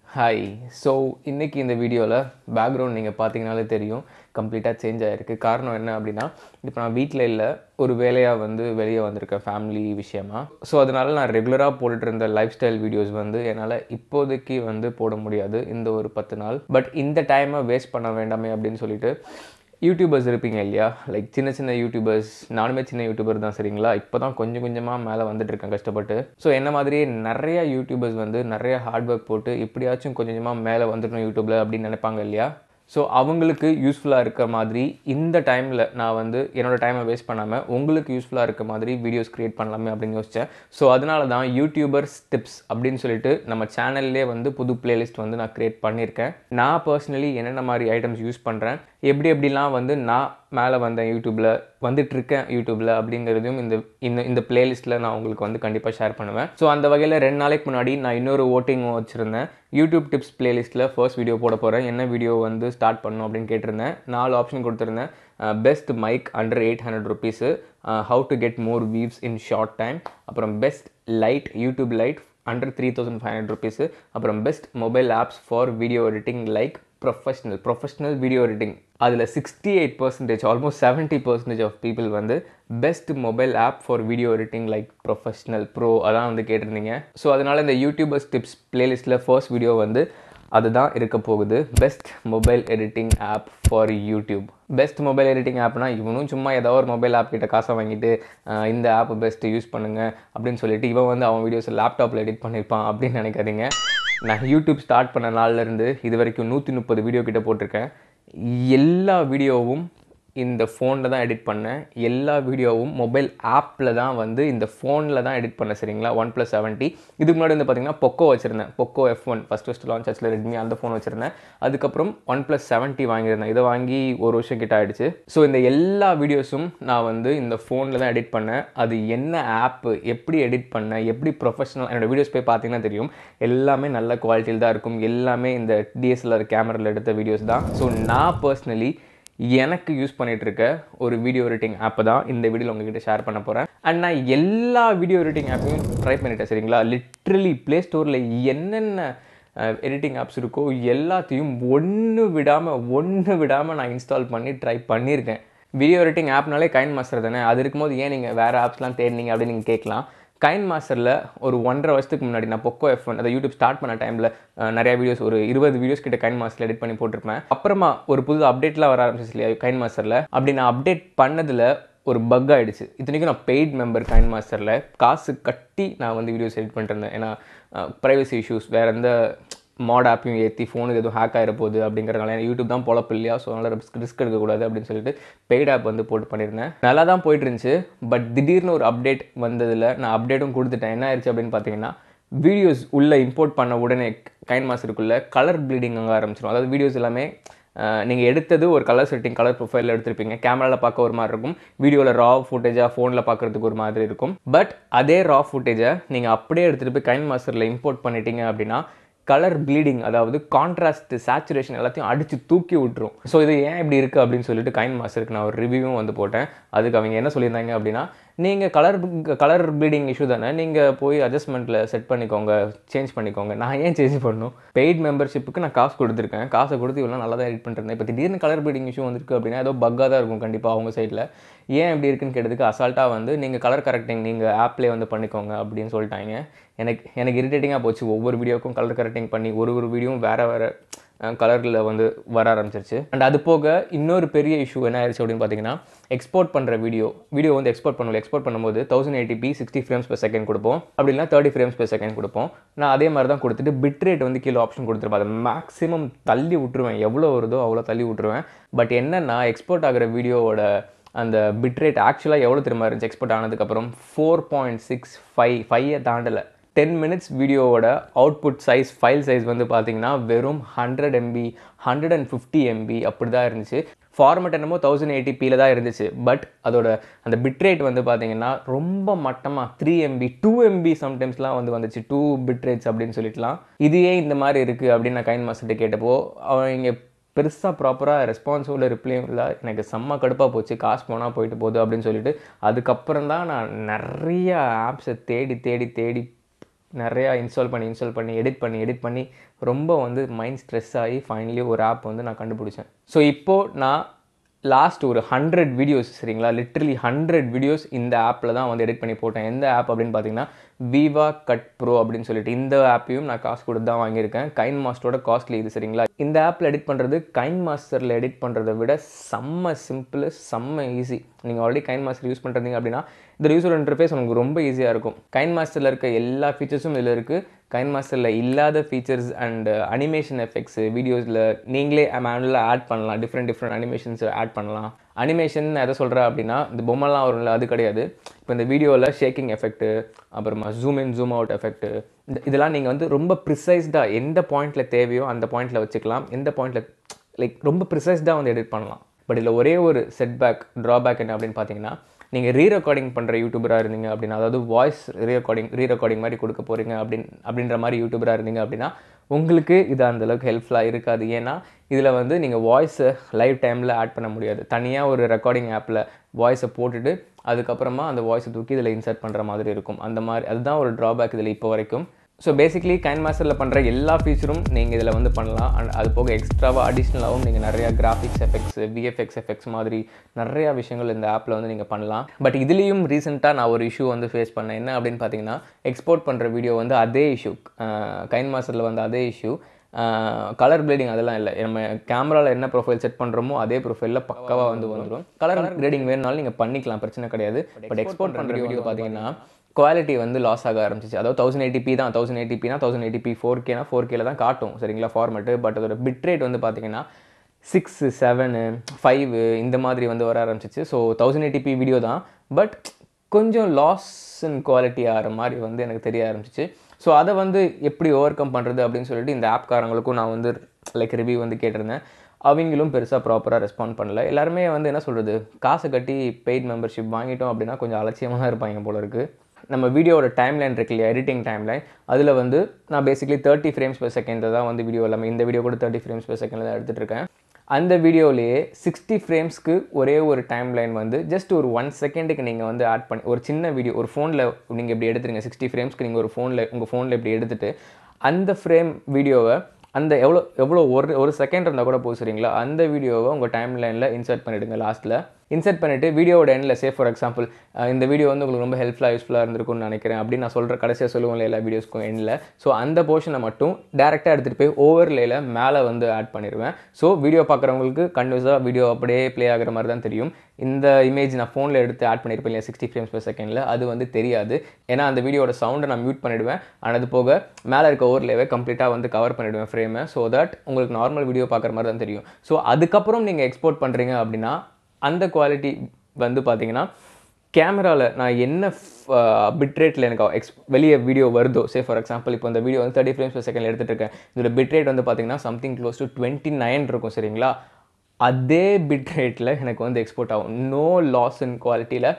hi so இன்றைக்கி இந்த வீடியோவில் பேக்ரவுண்ட் நீங்கள் பார்த்தீங்கனாலே தெரியும் கம்ப்ளீட்டாக சேஞ்ச் ஆகிருக்கு காரணம் என்ன அப்படின்னா இப்போ நான் வீட்டில் இல்லை ஒரு வேலையாக வந்து வெளியே வந்திருக்கேன் ஃபேமிலி விஷயமா ஸோ அதனால நான் ரெகுலராக போட்டுட்டு இருந்த லைஃப் ஸ்டைல் வீடியோஸ் வந்து என்னால் இப்போதைக்கு வந்து போட முடியாது இந்த ஒரு பத்து நாள் பட் இந்த டைமை வேஸ்ட் பண்ண வேண்டாமே அப்படின்னு சொல்லிட்டு யூடியூபர்ஸ் இருப்பீங்க இல்லையா லைக் சின்ன சின்ன யூடியூபர்ஸ் நானுமே சின்ன யூடியூபர் தான் சரிங்களா இப்போ தான் கொஞ்சம் கொஞ்சமாக மேலே வந்துட்டு இருக்கேன் கஷ்டப்பட்டு ஸோ என்ன மாதிரியே நிறைய யூடியூபர்ஸ் வந்து நிறைய ஹார்ட் ஒர்க் போட்டு இப்படியாச்சும் கொஞ்சம் கொஞ்சமாக மேலே வந்துடணும் யூடியூப்பில் அப்படின்னு நினைப்பாங்க இல்லையா ஸோ அவங்களுக்கு யூஸ்ஃபுல்லாக இருக்க மாதிரி இந்த டைமில் நான் வந்து என்னோடய டைமை வேஸ்ட் பண்ணாமல் உங்களுக்கு யூஸ்ஃபுல்லாக இருக்க மாதிரி வீடியோஸ் க்ரியேட் பண்ணலாமே அப்படின்னு யோசித்தேன் ஸோ அதனால தான் யூடியூபர்ஸ் டிப்ஸ் அப்படின்னு சொல்லிட்டு நம்ம சேனல்லே வந்து புது பிளேலிஸ்ட் வந்து நான் க்ரியேட் பண்ணியிருக்கேன் நான் பர்சனலி என்னென்ன மாதிரி ஐட்டம்ஸ் யூஸ் பண்ணுறேன் எப்படி எப்படிலாம் வந்து நான் மேலே வந்தேன் யூடியூப்பில் வந்துட்டுருக்கேன் யூடியூப்பில் அப்படிங்கிறதையும் இந்த இந்த இந்த பிளேலிஸ்ட்டில் நான் உங்களுக்கு வந்து கண்டிப்பாக ஷேர் பண்ணுவேன் ஸோ அந்த வகையில் ரெண்டு நாளைக்கு முன்னாடி நான் இன்னொரு ஓட்டிங்கும் வச்சுருந்தேன் யூடியூப் டிப்ஸ் பிளேலிஸ்ட்டில் ஃபர்ஸ்ட் வீடியோ போட போகிறேன் என்ன வீடியோ வந்து ஸ்டார்ட் பண்ணணும் அப்படின்னு கேட்டிருந்தேன் நாலு ஆப்ஷன் கொடுத்துருந்தேன் best mic under eight hundred rupees how to get more views in short time அப்புறம் best light YouTube light under three thousand five hundred rupees அப்புறம் best mobile apps for video editing like professional professional video editing அதில் sixty eight percentage almost seventy percentage of people வந்து best mobile app for video editing like professional pro அதான் வந்து கேட்டிருந்தீங்க so அதனால் இந்த YouTubers tips பிளேலிஸ்ட்டில் first video வந்து அதுதான் இருக்க போகுது best mobile editing app for YouTube best mobile editing ஆப்னா இவனும் சும்மா ஏதோ ஒரு மொபைல் ஆப் கிட்ட காசை வாங்கிட்டு இந்த ஆப் பெஸ்ட்டு யூஸ் பண்ணுங்கள் அப்படின்னு சொல்லிட்டு இவன் வந்து அவன் வீடியோஸை லேப்டாப்பில் எடிட் பண்ணியிருப்பான் அப்படின்னு நினைக்காதீங்க நான் யூடியூப் ஸ்டார்ட் பண்ண நாள்லேருந்து இது வரைக்கும் நூற்றி முப்பது வீடியோ கிட்ட போட்டிருக்கேன் எல்லா வீடியோவும் இந்த ஃபோனில் தான் எடிட் பண்ணேன் எல்லா வீடியோவும் மொபைல் ஆப்பில் தான் வந்து இந்த ஃபோனில் தான் எடிட் பண்ணேன் சரிங்களா ஒன் ப்ளஸ் செவன்ட்டி இதுக்கு முன்னாடி வந்து பார்த்திங்கன்னா பொக்கோ வச்சுருந்தேன் Poco F one first first launch ஆச்சில் ரெட்மி அந்த ஃபோன் வச்சுருந்தேன் அதுக்கப்புறம் ஒன் ப்ளஸ் செவன்ட்டி வாங்கியிருந்தேன் இதை வாங்கி ஒரு வருஷம் கிட்ட ஆகிடுச்சு ஸோ இந்த எல்லா வீடியோஸும் நான் வந்து இந்த ஃபோனில் தான் எடிட் பண்ணேன் அது என்ன ஆப்பு எப்படி எடிட் பண்ணேன் எப்படி ப்ரொஃபஷனல் என்னோடய வீடியோஸ் போய் பார்த்தீங்கன்னா தெரியும் எல்லாமே நல்ல குவாலிட்டியில் தான் இருக்கும் எல்லாமே இந்த டிஎஸ்எல்ஆர் கேமராவில் எடுத்த வீடியோஸ் தான் ஸோ நான் பர்சனலி எனக்கு யூஸ் பண்ணிகிட்டு இருக்க ஒரு வீடியோ எடிட்டிங் ஆப்பை தான் இந்த வீடியோவில் உங்ககிட்ட ஷேர் பண்ண போகிறேன் அண்ட் நான் எல்லா வீடியோ எடிட்டிங் ஆப்பையும் ட்ரை பண்ணிட்டேன் சரிங்களா லிட்ரலி ப்ளே ஸ்டோரில் என்னென்ன எடிட்டிங் ஆப்ஸ் இருக்கோ எல்லாத்தையும் ஒன்று விடாமல் ஒன்று விடாமல் நான் இன்ஸ்டால் பண்ணி ட்ரை பண்ணியிருக்கேன் வீடியோ எடிட்டிங் ஆப்னாலே கைன் மாஸ்டர் தானே அது இருக்கும்போது ஏன் நீங்கள் வேறு ஆப்ஸ்லாம் தேடினீங்க அப்படின்னு நீங்கள் கேட்கலாம் கைன் மாஸ்டரில் ஒரு ஒன்றரை வருஷத்துக்கு முன்னாடி நான் பொக்கோ எஃப் ஒன் அதை யூடியூப் ஸ்டார்ட் பண்ண டைமில் நிறைய வீடியோஸ் ஒரு இருபது வீடியோஸ் கிட்ட கைன் மாஸ்டரில் எடிட் பண்ணி போட்டிருப்பேன் அப்புறமா ஒரு புது அப்டேட்லாம் வர ஆரம்பிச்சிச்சு இல்லையா கைன் மாஸ்டரில் அப்படி நான் அப்டேட் பண்ணதில் ஒரு பக் ஆகிடுச்சு இத்தனைக்கும் நான் பெய்ட் மெம்பர் கைன் மாஸ்டரில் காசு கட்டி நான் வந்து வீடியோஸ் எடிட் பண்ணிட்டு ஏன்னா ப்ரைவசி இஷ்யூஸ் வேறு எந்த மாட் ஆப்பையும் ஏற்றி ஃபோனுக்கு எதுவும் ஹேக் ஆகிற போகுது அப்படிங்கிறனால யூடியூப் தான் பொழப்பு இல்லையா ஸோ அதனால் ரிஸ்க் ரிஸ்க் எடுக்கக்கூடாது அப்படின்னு சொல்லிட்டு பெய்ட் ஆப் வந்து போட்டு பண்ணியிருந்தேன் நல்லா தான் போயிட்டு இருந்துச்சு பட் திடீர்னு ஒரு அப்டேட் வந்ததில் நான் அப்டேட்டும் கொடுத்துட்டேன் என்ன ஆயிடுச்சு அப்படின்னு பார்த்தீங்கன்னா வீடியோஸ் உள்ளே இம்போர்ட் பண்ண உடனே கைன் மாஸ்டருக்குள்ளே கலர் ப்ளீடிங் அங்கே ஆரம்பிச்சிடும் அதாவது வீடியோஸ் எல்லாமே நீங்கள் எடுத்தது ஒரு கலர் செட்டிங் கலர் ப்ரொஃபைலில் எடுத்திருப்பீங்க கேமராவில் பார்க்க ஒரு மாதிரி இருக்கும் வீடியோவில் ரா ஃபுட்டேஜாக ஃபோனில் பார்க்குறதுக்கு ஒரு மாதிரி இருக்கும் பட் அதே ரா ஃபுட்டேஜை நீங்கள் அப்படியே எடுத்துகிட்டு போய் கைன் மாஸ்டரில் இம்போர்ட் பண்ணிட்டீங்க அப்படின்னா கலர் ப்ளீடிங் அதாவது கான்ட்ராஸ்ட் சேச்சுரேஷன் எல்லாத்தையும் அடித்து தூக்கி விட்டுரும் ஸோ இது ஏன் இப்படி இருக்குது அப்படின்னு சொல்லிட்டு கைன் மாஸ்டருக்கு நான் ஒரு ரிவ்யூவும் வந்து போட்டேன் அதுக்கு அவங்க என்ன சொல்லியிருந்தாங்க அப்படின்னா நீங்கள் கலர் கலர் ப்ளீடிங் இஷ்யூ தானே நீங்கள் போய் அட்ஜஸ்ட்மெண்ட்டில் செட் பண்ணிக்கோங்க சேஞ்ச் பண்ணிக்கோங்க நான் ஏன் சேஞ்ச் பண்ணணும் பெய்ட் மெம்பர்ஷிப்புக்கு நான் காசு கொடுத்துருக்கேன் காசை கொடுத்து இவ்வளோ நல்லா தான் எடிட் பண்ணிருந்தேன் இப்போ திடீர்னு கலர் ப்ளீடிங் இஷ்யூ வந்திருக்கு அப்படின்னா ஏதோ பக்காக தான் இருக்கும் கண்டிப்பாக அவங்க சைடில் ஏன் இப்படி இருக்குன்னு கேட்டதுக்கு அசால்ட்டாக வந்து நீங்கள் கலர் கரெக்டிங் நீங்கள் ஆப்லேயே வந்து பண்ணிக்கோங்க அப்படின்னு சொல்லிட்டாங்க எனக்கு எனக்கு இரிட்டேட்டிங்காக போச்சு ஒவ்வொரு வீடியோக்கும் கலர் கரெக்டிங் பண்ணி ஒரு ஒரு வீடியோவும் வேறு வேறு கலரில் வந்து வர ஆரம்பிச்சிருச்சு அண்ட் அது போக இன்னொரு பெரிய இஷ்யூ என்ன ஆயிடுச்சு அப்படின்னு பார்த்தீங்கன்னா எக்ஸ்போர்ட் பண்ணுற வீடியோ வீடியோ வந்து எக்ஸ்போர்ட் பண்ணல எக்ஸ்போர்ட் பண்ணும்போது thousand eighty P sixty frames per second கொடுப்போம் அப்படின்னா தேர்ட்டி ஃப்ரேம்ஸ் பெர் செகண்ட் கொடுப்போம் நான் அதே மாதிரி தான் கொடுத்துட்டு பிட் ரேட் வந்து கீழே ஆப்ஷன் கொடுத்துருப்பேன் அதை மேக்ஸிமம் தள்ளி விட்டுருவேன் எவ்வளோ வருதோ அவ்வளோ தள்ளி விட்டுருவேன் பட் என்னென்னா எக்ஸ்போர்ட் ஆகிற வீடியோவோட அந்த பிட் ரேட் ஆக்சுவலாக எவ்வளோ திரும்ப இருந்துச்சு எக்ஸ்போர்ட் ஆனதுக்கப்புறம் ஃபோர் பாயிண்ட் சிக்ஸ் ஃபைவ் ஃபைவை தாண்டலை டென் மினிட்ஸ் வீடியோவோட அவுட்புட் சைஸ் ஃபைல் சைஸ் வந்து பார்த்தீங்கன்னா வெறும் hundred MB hundred and fifty MB அப்படி தான் இருந்துச்சு ஃபார்மேட் என்னமோ தௌசண்ட் எயிட்டிபியில் தான் இருந்துச்சு பட் அதோட அந்த பிட் ரேட் வந்து பார்த்தீங்கன்னா ரொம்ப மட்டமாக த்ரீ எம்பி டூ எம்பி சம்டைம்ஸ்லாம் வந்து வந்துச்சு டூ பிட் ரேட்ஸ் அப்படின்னு சொல்லிட்டுலாம் இது ஏன் இந்த மாதிரி இருக்குது அப்படின்னு நான் கைன் மாஸ்டர்கிட்ட கேட்டப்போ அவங்க பெருசாக ப்ராப்பராக ரெஸ்பான்சிபிள் ரிப்ளையும் இல்லை எனக்கு செம்ம கடுப்பாக போச்சு காசு போனால் போயிட்டு போகுது அப்படின்னு சொல்லிட்டு அதுக்கப்புறம் தான் நான் நிறைய ஆப்ஸை தேடி தேடி தேடி நிறையா இன்ஸ்டால் பண்ணி இன்ஸ்டால் பண்ணி எடிட் பண்ணி எடிட் பண்ணி ரொம்ப வந்து மைண்ட் ஸ்ட்ரெஸ் ஆகி ஃபைனலி ஒரு ஆப் வந்து நான் கண்டுபிடிச்சேன் ஸோ இப்போது நான் லாஸ்ட் ஒரு ஹண்ட்ரட் வீடியோஸ் சரிங்களா லிட்ரலி ஹண்ட்ரட் வீடியோஸ் இந்த ஆப்பில் தான் வந்து எடிட் பண்ணி போட்டேன் எந்த ஆப் அப்படின்னு பார்த்தீங்கன்னா விவா கட் ப்ரோ அப்படின்னு சொல்லிட்டு இந்த ஆப்பையும் நான் காசு கொடுத்து தான் வாங்கியிருக்கேன் கைன் மாஸ்டரோட காஸ்ட்லி இது சரிங்களா இந்த ஆப்பில் எடிட் பண்ணுறது கைன் மாஸ்டரில் எடிட் பண்ணுறதை விட செம்ம சிம்பிள் செம்ம ஈஸி நீங்கள் ஆல்ரெடி கைன் மாஸ்டர் யூஸ் பண்ணுறீங்க அப்படின்னா இந்த யூஸர் இன்டர்ஃபேஸ் உங்களுக்கு ரொம்ப ஈஸியாக இருக்கும் கைன் மாஸ்டரில் இருக்க எல்லா ஃபீச்சர்ஸும் இதில் இருக்குது கைன் மாஸ்டரில் இல்லாத ஃபீச்சர்ஸ் அண்ட் அனிமேஷன் எஃபெக்ட்ஸ் வீடியோஸில் நீங்களே மேனுவலாக ஆட் பண்ணலாம் டிஃப்ரெண்ட் டிஃப்ரெண்ட் அனிமேஷன்ஸ் ஆட் பண்ணலாம் அனிமேஷன் எதை சொல்கிறேன் அப்படின்னா இந்த பொம்மைலாம் வரும்ல அது கிடையாது இப்போ இந்த வீடியோவில் ஷேக்கிங் எஃபெக்ட்டு அப்புறமா zoom in zoom out effect இந்த இதெல்லாம் நீங்கள் வந்து ரொம்ப ப்ரிசைஸ்டாக எந்த பாயிண்டில் தேவையோ அந்த பாயிண்டில் வச்சுக்கலாம் எந்த பாயிண்டில் லைக் ரொம்ப ப்ரிசைஸ்டாக வந்து எடிட் பண்ணலாம் பட் இதில் ஒரே ஒரு செட்பேக் ட்ராபேக் என்ன அப்படின்னு பார்த்தீங்கன்னா நீங்கள் ரீ ரெக்கார்டிங் பண்ணுற யூடியூபராக இருந்தீங்க அப்படின்னா அதாவது voice re recording re recording மாதிரி கொடுக்க போகிறீங்க அப்படின் அப்படின்ற மாதிரி யூடியூபராக இருந்தீங்க அப்படின்னா உங்களுக்கு இது அந்தளவுக்கு ஹெல்ப்ஃபுல்லாக இருக்காது ஏன்னா இதில் வந்து நீங்கள் வாய்ஸை லைவ் டைமில் ஆட் பண்ண முடியாது தனியாக ஒரு ரெக்கார்டிங் ஆப்பில் வாய்ஸை போட்டுட்டு அதுக்கப்புறமா அந்த வாய்ஸை தூக்கி இதில் இன்சர்ட் பண்ணுற மாதிரி இருக்கும் அந்த மாதிரி அதுதான் ஒரு ட்ராபேக் இதில் இப்போ வரைக்கும் ஸோ பேசிக்லி கைன் மாஸ்டரில் பண்ணுற எல்லா ஃபீச்சரும் நீங்கள் இதில் வந்து பண்ணலாம் அண்ட் அது போக எக்ஸ்ட்ராவாக அடிஷ்னலாகவும் நீங்கள் நிறையா கிராஃபிக்ஸ் எஃபெக்ட்ஸ் விஎஃப்எக்ஸ் எஃபெக்ட்ஸ் மாதிரி நிறையா விஷயங்கள் இந்த ஆப்பில் வந்து நீங்கள் பண்ணலாம் பட் இதுலேயும் ரீசெண்டாக நான் ஒரு இஷ்யூ வந்து ஃபேஸ் பண்ணேன் என்ன அப்படின்னு பார்த்தீங்கன்னா எக்ஸ்போர்ட் பண்ணுற வீடியோ வந்து அதே இஷ்யூ கைன் மாஸ்டரில் வந்து அதே இஷ்யூ கலர் கிரேடிங் அதெல்லாம் இல்லை நம்ம கேமராவில் என்ன ப்ரொஃபைல் செட் பண்ணுறோமோ அதே ப்ரொஃபைலில் பக்காவாக வந்து வந்துடும் கலர் கிரேடிங் வேணுனாலும் நீங்கள் பண்ணிக்கலாம் பிரச்சனை கிடையாது பட் எக்ஸ்போர்ட் பண்ணுற வீடியோ பார்த்தீங்கன்னா குவாலிட்டி வந்து லாஸ் ஆக ஆரம்பிச்சிச்சு அதாவது தௌசண்ட் எயிட்டிபி தான் தௌசண்ட் எயிட்டிபினா தௌசண்ட் எயிட்டிபி ஃபோர் கேனா ஃபோர் கேல தான் காட்டும் சரிங்களா ஃபார்மெட்டு பட் அதோட பிட் ரேட் வந்து பார்த்தீங்கன்னா சிக்ஸ் செவனு ஃபைவ் இந்த மாதிரி வந்து வர ஆரம்பிச்சிச்சு ஸோ தௌசண்ட் எயிட்டிபி வீடியோ தான் பட் கொஞ்சம் லாஸ் இன் குவாலிட்டி ஆகிற மாதிரி வந்து எனக்கு தெரிய ஆரம்பிச்சிச்சு ஸோ அதை வந்து எப்படி ஓவர் கம் பண்ணுறது அப்படின்னு சொல்லிட்டு இந்த ஆப்காரங்களுக்கும் நான் வந்து லைக் ரிவ்யூ வந்து கேட்டிருந்தேன் அவங்களும் பெருசாக ப்ராப்பராக ரெஸ்பாண்ட் பண்ணல எல்லாருமே வந்து என்ன சொல்கிறது காசை கட்டி பெய்ட் மெம்பர்ஷிப் வாங்கிட்டோம் அப்படின்னா கொஞ்சம் அலட்சியமாக தான் இருப்பாங்க போல இருக்குது நம்ம வீடியோவோட டைம் லைன் இருக்கு இல்லையா எடிட்டிங் டைம் லைன் அதில் வந்து நான் basically thirty frames per second தான் வந்து வீடியோ எல்லாமே இந்த வீடியோ கூட தேர்ட்டி ஃப்ரேம்ஸ் per செகண்டில் தான் எடுத்துகிட்டு இருக்கேன் அந்த வீடியோலேயே சிக்ஸ்டி ஃப்ரேம்ஸ்க்கு ஒரே ஒரு டைம் லைன் வந்து ஜஸ்ட் ஒரு ஒன் செகண்டுக்கு நீங்கள் வந்து ஆட் பண்ணி ஒரு சின்ன வீடியோ ஒரு ஃபோனில் நீங்கள் இப்படி எடுத்துருங்க சிக்ஸ்டி ஃப்ரேம்ஸ்க்கு நீங்கள் ஒரு ஃபோனில் உங்கள் ஃபோனில் இப்படி எடுத்துட்டு அந்த ஃப்ரேம் வீடியோவை அந்த எவ்வளோ எவ்வளோ ஒரு ஒரு செகண்ட் இருந்தால் கூட போகுது சரிங்களா அந்த வீடியோவை உங்கள் டைம் லைனில் இன்சர்ட் பண்ணிவிடுங்க லாஸ்ட்டில் இன்சர்ட் பண்ணிவிட்டு வீடியோவோட எண்டில் சே ஃபார் எக்ஸாம்பிள் இந்த வீடியோ வந்து உங்களுக்கு ரொம்ப ஹெல்ப்ஃபுல்லாக யூஸ்ஃபுல்லாக இருந்திருக்கும்னு நினைக்கிறேன் அப்படின்னு நான் சொல்கிற கடைசியாக சொல்லுவோம் எல்லா வீடியோஸ்க்கும் எண்டில் ஸோ அந்த போர்ஷனை மட்டும் டேரெக்டாக எடுத்துகிட்டு போய் ஓவர்லேயில் மேலே வந்து ஆட் பண்ணிடுவேன் ஸோ வீடியோ பார்க்குறவங்களுக்கு கண்டினியூஸாக வீடியோ அப்படியே ப்ளே ஆகிற மாதிரி தான் தெரியும் இந்த இமேஜ் நான் ஃபோனில் எடுத்து ஆட் பண்ணியிருப்பேன் இல்லையா சிக்ஸ்டி ஃப்ரேம்ஸ் per செகண்டில் அது வந்து தெரியாது ஏன்னா அந்த வீடியோட சவுண்டை நான் மியூட் பண்ணிவிடுவேன் அண்ட் அது போக மேலே இருக்க ஓவர்லேவே கம்ப்ளீட்டாக வந்து கவர் பண்ணிவிடுவேன் ஃப்ரேமை ஸோ தட் உங்களுக்கு நார்மல் வீடியோ பார்க்குற மாதிரி தான் தெரியும் ஸோ அதுக்கப்புறம் நீங்கள் எக்ஸ்போர்ட் பண்ணுறீங்க அப்படின்னா அந்த குவாலிட்டி வந்து பார்த்தீங்கன்னா கேமராவில் நான் என்ன பிட்ரேட்டில் எனக்கு எக்ஸ் வெளியே வீடியோ வருதோ சே ஃபார் எக்ஸாம்பிள் இப்போ இந்த வீடியோ வந்து தேர்ட்டி ஃப்ரேம்ஸ் per செகண்ட் எடுத்துகிட்டு இருக்கேன் இதோட பிட்ரேட் வந்து பார்த்தீங்கன்னா something close to twenty nine இருக்கும் சரிங்களா அதே பிட்ரேட்டில் எனக்கு வந்து எக்ஸ்போர்ட் ஆகும் நோ லாஸ் இன் குவாலிட்டியில்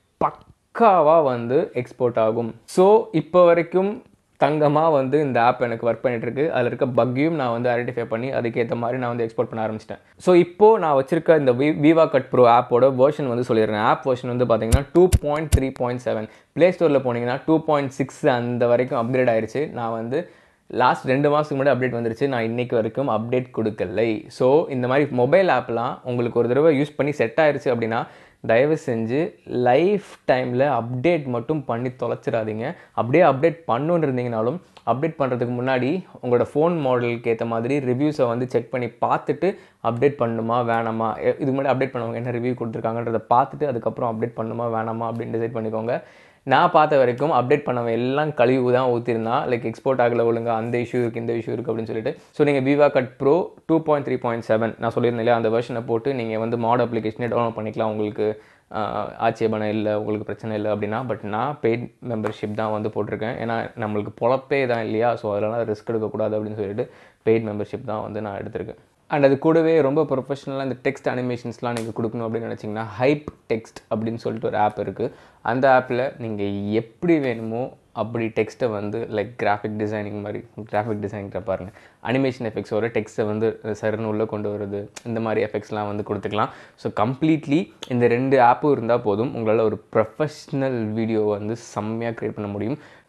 பக்காவாக வந்து எக்ஸ்போர்ட் ஆகும் ஸோ இப்போ வரைக்கும் தங்கமாக வந்து இந்த ஆப் எனக்கு ஒர்க் பண்ணிட்டு இருக்கு அதில் இருக்க பக்கையும் நான் வந்து ஐடென்டிஃபை பண்ணி அதுக்கேற்ற மாதிரி நான் வந்து எக்ஸ்போர்ட் பண்ண ஆரம்பிச்சிட்டேன் ஸோ இப்போது நான் வச்சிருக்க இந்த வி விவா கட் ப்ரோ ஆப்போட வேர்ஷன் வந்து சொல்லிடுறேன் ஆப் வேர்ஷன் வந்து பார்த்தீங்கன்னா two point three point seven play ஸ்டோரில் போனீங்கன்னா டூ பாயிண்ட் சிக்ஸ் அந்த வரைக்கும் அப்கிரேட் ஆயிருச்சு நான் வந்து லாஸ்ட் ரெண்டு மாதத்துக்கு முன்னாடி அப்டேட் வந்துருச்சு நான் இன்னைக்கு வரைக்கும் அப்டேட் கொடுக்கலை ஸோ இந்த மாதிரி மொபைல் ஆப்லாம் உங்களுக்கு ஒரு தடவை யூஸ் பண்ணி செட் ஆயிருச்சு அப்படின்னா தயவு செஞ்சு லைஃப் டைமில் அப்டேட் மட்டும் பண்ணி தொலைச்சிடாதீங்க அப்படியே அப்டேட் பண்ணுன்னு இருந்தீங்கனாலும் அப்டேட் பண்ணுறதுக்கு முன்னாடி உங்களோட ஃபோன் மாடலுக்கு ஏற்ற மாதிரி ரிவ்யூஸை வந்து செக் பண்ணி பார்த்துட்டு அப்டேட் பண்ணணுமா வேணாமா எ- இதுக்கு முன்னாடி அப்டேட் பண்ணவங்க என்ன ரிவ்யூ கொடுத்துருக்காங்கன்றத பார்த்துட்டு அதுக்கப்புறம் அப்டேட் பண்ணணுமா வேணாமா அப்படின்னு டிசைட் பண்ணிக்கோங்க நான் பார்த்த வரைக்கும் அப்டேட் பண்ணவன் எல்லாம் கழிவு தான் ஊற்றிருந்தான் லைக் எக்ஸ்போர்ட் ஆகல ஒழுங்கா அந்த இஷ்யூ இருக்குது இந்த இஷ்யூ இருக்குது அப்படின்னு சொல்லிட்டு ஸோ நீங்கள் VivaCut pro two point three point seven நான் சொல்லியிருந்தேன் இல்லையா அந்த வெர்ஷனை போட்டு நீங்கள் வந்து மாட் அப்ளிகேஷனே டவுன்லோட் பண்ணிக்கலாம் உங்களுக்கு ஆஹ், ஆட்சேபணம் இல்லை உங்களுக்கு பிரச்சனை இல்லை அப்படின்னா பட் நான் பெய்ட் மெம்பர்ஷிப் தான் வந்து போட்டிருக்கேன் ஏன்னா நம்மளுக்கு பொழப்பே தான் இல்லையா ஸோ அதெல்லாம் ரிஸ்க் எடுக்கக்கூடாது அப்படின்னு சொல்லிட்டு பெய்ட் மெம்பர்ஷிப் தான் வந்து நான் எடுத்திருக்கேன் அண்ட் அது கூடவே ரொம்ப ப்ரொஃபஷனலாக இந்த டெக்ஸ்ட் அனிமேஷன்ஸ்லாம் நீங்கள் கொடுக்கணும் அப்படின்னு நினச்சிங்கன்னா ஹைப் டெக்ஸ்ட் அப்படின்னு சொல்லிட்டு ஒரு ஆப் இருக்குது அந்த ஆப்பில் நீங்கள் எப்படி வேணுமோ அப்படி டெக்ஸ்ட்டை வந்து லைக் கிராஃபிக் டிசைனிங் மாதிரி கிராஃபிக் டிசைனிங்கிற பாருங்கள் அனிமேஷன் எஃபெக்ட்ஸோட டெக்ஸ்ட்டை வந்து சருன்னு உள்ளே கொண்டு வருது இந்த மாதிரி எஃபெக்ட்ஸ்லாம் வந்து கொடுத்துக்கலாம் ஸோ கம்ப்ளீட்லி இந்த ரெண்டு ஆப்பும் இருந்தால் போதும் உங்களால் ஒரு ப்ரொஃபஷ்னல் வீடியோ வந்து செம்மையாக க்ரியேட் பண்ண முடியும்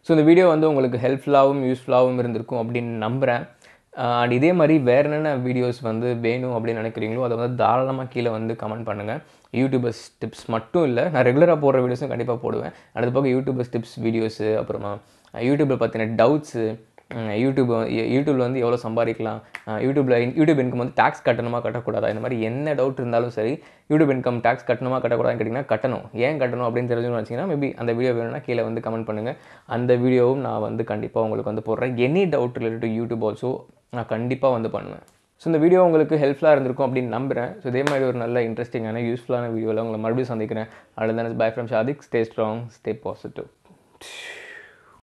ஸோ இந்த வீடியோ வந்து உங்களுக்கு ஹெல்ப்ஃபுல்லாகவும் யூஸ்ஃபுல்லாகவும் இருந்திருக்கும் அப்படின்னு நம்புகிறேன் அண்ட் இதே மாதிரி வேறு என்னென்ன வீடியோஸ் வந்து வேணும் அப்படின்னு நினைக்கிறீங்களோ அதை வந்து தாராளமாக கீழே வந்து கமெண்ட் பண்ணுங்கள் யூடியூபர்ஸ் டிப்ஸ் மட்டும் இல்லை நான் ரெகுலராக போடுற வீடியோஸும் கண்டிப்பாக போடுவேன் அடுத்த பக்கம் யூடியூபர்ஸ் டிப்ஸ் வீடியோஸு அப்புறமா யூடியூப்பில் பற்றின டவுட்ஸு யூடியூப் யூடியூப்பில் வந்து எவ்வளோ சம்பாதிக்கலாம் யூடியூப்பில் யூடியூப் இன்கம் வந்து டேக்ஸ் கட்டணுமா கட்டக்கூடாதா இந்த மாதிரி என்ன டவுட் இருந்தாலும் சரி யூடியூப் இன்கம் டேக்ஸ் கட்டணுமா கட்டக்கூடாதுன்னு கேட்டிங்கன்னா கட்டணும் ஏன் கட்டணும் அப்படின்னு தெரிஞ்சுன்னு வச்சிங்கன்னா மேபி அந்த வீடியோ வேணும்னா கீழே வந்து கமெண்ட் பண்ணுங்கள் அந்த வீடியோவும் நான் வந்து கண்டிப்பாக உங்களுக்கு வந்து போடுறேன் any doubt related to YouTube also நான் கண்டிப்பாக வந்து பண்ணுவேன் ஸோ இந்த வீடியோ உங்களுக்கு ஹெல்ப்ஃபுல்லாக இருந்திருக்கும் அப்படின்னு நம்புகிறேன் ஸோ இதே மாதிரி ஒரு நல்ல இன்ட்ரெஸ்டிங்கான யூஸ்ஃபுல்லான வீடியோவில் உங்களை மறுபடியும் சந்திக்கிறேன் அவ்வளோதான bye from Shadiq stay strong stay positive